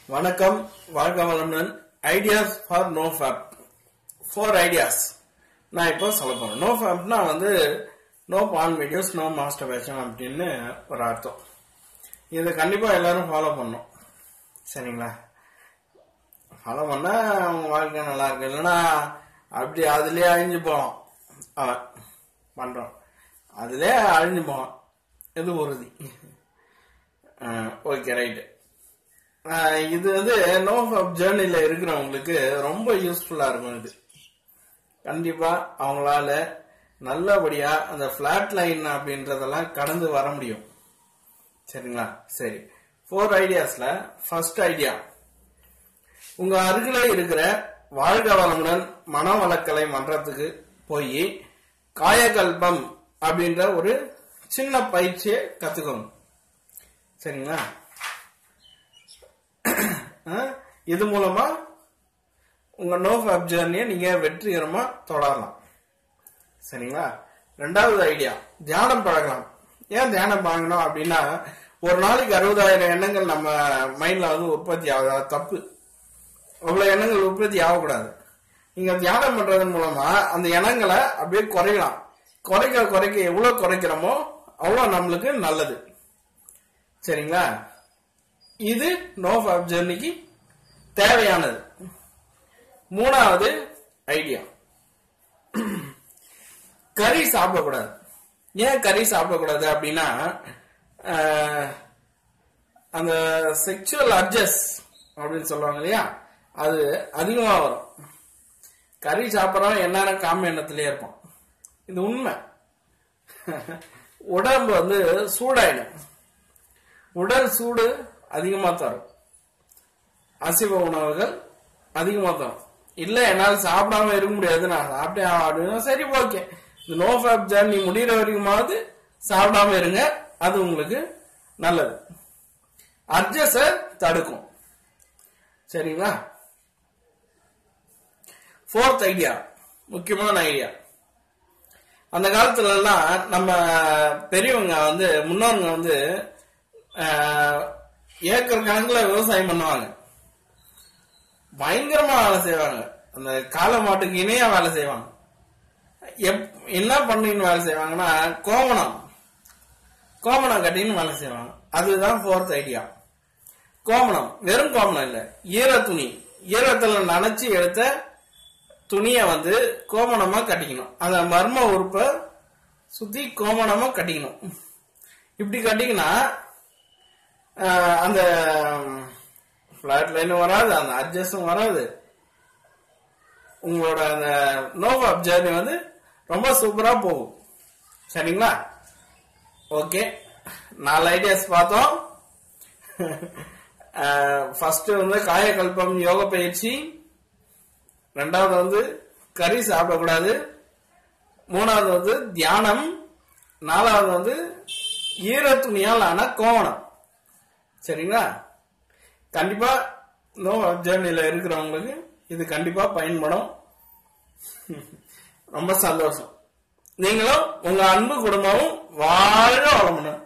வணக்கம் வாழ்க வளமுடன் ideas for no fap four ideas நான் இப்போ சொல்ல போறேன் நோ ஃபேப்னா வந்து no porn videos no masturbation அப்படின்னு ஒரு அர்த்தம் இதை கண்டிப்பா எல்லாரும் ஃபாலோ பண்ணணும் சரிங்களா ஃபாலோ பண்ணா அவங்க வாழ்க்கை நல்லா இருக்கு இல்லைன்னா அப்படி அதுலயே அழிஞ்சு போவான் அவன் பண்றான் அதுலயே அழிஞ்சு போவான் இது உறுதி ஓகே ரைட்டு இது வந்து நோ ஃபப் ஜேர்னில இருக்கிறவங்களுக்கு ரொம்ப யூஸ்ஃபுல்லா இருக்கும் இது கண்டிப்பா அவங்களால நல்லபடியா அந்த பிளாட் லைன் அப்படின்றதெல்லாம் கடந்து வர முடியும் சரிங்களா சரி ஃபோர் ஐடியாஸ்ல ஃபர்ஸ்ட் ஐடியா உங்க அருகில இருக்கிற வாழ்க வளமுடன் மனவளக்கலை மன்றத்துக்கு போய் காயகல்பம் அப்படின்ற ஒரு சின்ன பயிற்சியை கத்துக்கோங்க சரிங்களா அஹ், இது மூலமா உங்க நோ ஃபேப் ஜேர்னியை நீங்க வெற்றிகரமா தொடரலாம் சரிங்களா ரெண்டாவது ஐடியா தியானம் பழகலாம் ஏன் தியானம் பழகணும் அப்படின்னா ஒரு நாளைக்கு அறுபதாயிரம் எண்ணங்கள் நம்ம மைண்ட்ல வந்து உற்பத்தி ஆகுது அது தப்பு அவ்வளவு எண்ணங்கள் உற்பத்தி ஆகக்கூடாது நீங்க தியானம் பண்றதன் மூலமா அந்த எண்ணங்களை அப்படியே குறையலாம் குறைக்க குறைக்க எவ்வளவு குறைக்கிறோமோ அவ்வளவு நம்மளுக்கு நல்லது சரிங்களா இது நோ ஃபேப் ஜெர்னிக்கு தேவையானது மூணாவது ஐடியா கறி சாப்பிடக்கூடாது ஏன் கறி சாப்பிடக்கூடாது அப்படின்னா ஆஹ், அந்த செக்ஷுவல் அட்ஜஸ் அப்படின்னு சொல்லுவாங்க இல்லையா அது அதிகமா வரும் கறி சாப்பிட்றவன் என்னென்ன காம எண்ணத்திலே இருப்பான் இது உண்மை உடம்பு வந்து சூடாயிடும் உடல் சூடு அதிகமா தரும் அசைவ உணவுகள் அதிகமா தரும் இல்ல என்னால சாப்பிடாம இருக்க முடியாது நான் சாப்பிட்டேன் அப்படின்னா சரி ஓகே இந்த நோ ஃபேப் ஜர்னி முடிகிற வரைக்குமாவது சாப்பிடாம இருங்க அது உங்களுக்கு நல்லது அட்ஜஸ தடுக்கும் சரிங்களா ஃபோர்த் ஐடியா முக்கியமான ஐடியா அந்த காலத்துல எல்லாம் நம்ம பெரியவங்க வந்து முன்னோருங்க வந்து ஆஹ், ஏக்கர் கணக்குல விவசாயம் பண்ணுவாங்க பயங்கரமா வேலை செய்வாங்க அந்த காளை மாட்டுக்கு இணையா வேலை செய்வாங்க எப் என்ன பண்ணின்னு வேலை செய்வாங்கன்னா கோமணம் கோமணம் கட்டின்னு வேலை செய்வாங்க அதுதான் ஃபோர்த் ஐடியா கோமணம் வெறும் கோமணம் இல்ல ஈர துணி ஈரத்துல நனைச்சு எடுத்த துணியை வந்து கோமணமா கட்டிக்கணும் அந்த மர்ம உறுப்பை சுத்தி கோமணமா கட்டிக்கணும் இப்படி கட்டிக்கினா ஆஹ், அந்த ஃபிளாட் லைனும் வராது அந்த அட்ஜஸ்டும் வராது உங்களோட அந்த நோவ் அப் ஜேர்னி வந்து ரொம்ப சூப்பரா போகும் சரிங்களா ஓகே நாலு ஐடியாஸ் பார்த்தோம் ஃபர்ஸ்ட் வந்து காயகல்பம் யோக பயிற்சி ரெண்டாவது வந்து கறி சாப்பிடக்கூடாது மூணாவது வந்து தியானம் நாலாவது வந்து ஈர துணியால் ஆன கோவணம் சரிங்களா கண்டிப்பா நோ ஜேர்னில இருக்கிறவங்களுக்கு இது கண்டிப்பா பயன்படும் ரொம்ப சந்தோஷம் நீங்களும் உங்க அன்பு குடும்பமும் வாழ வளமுடன்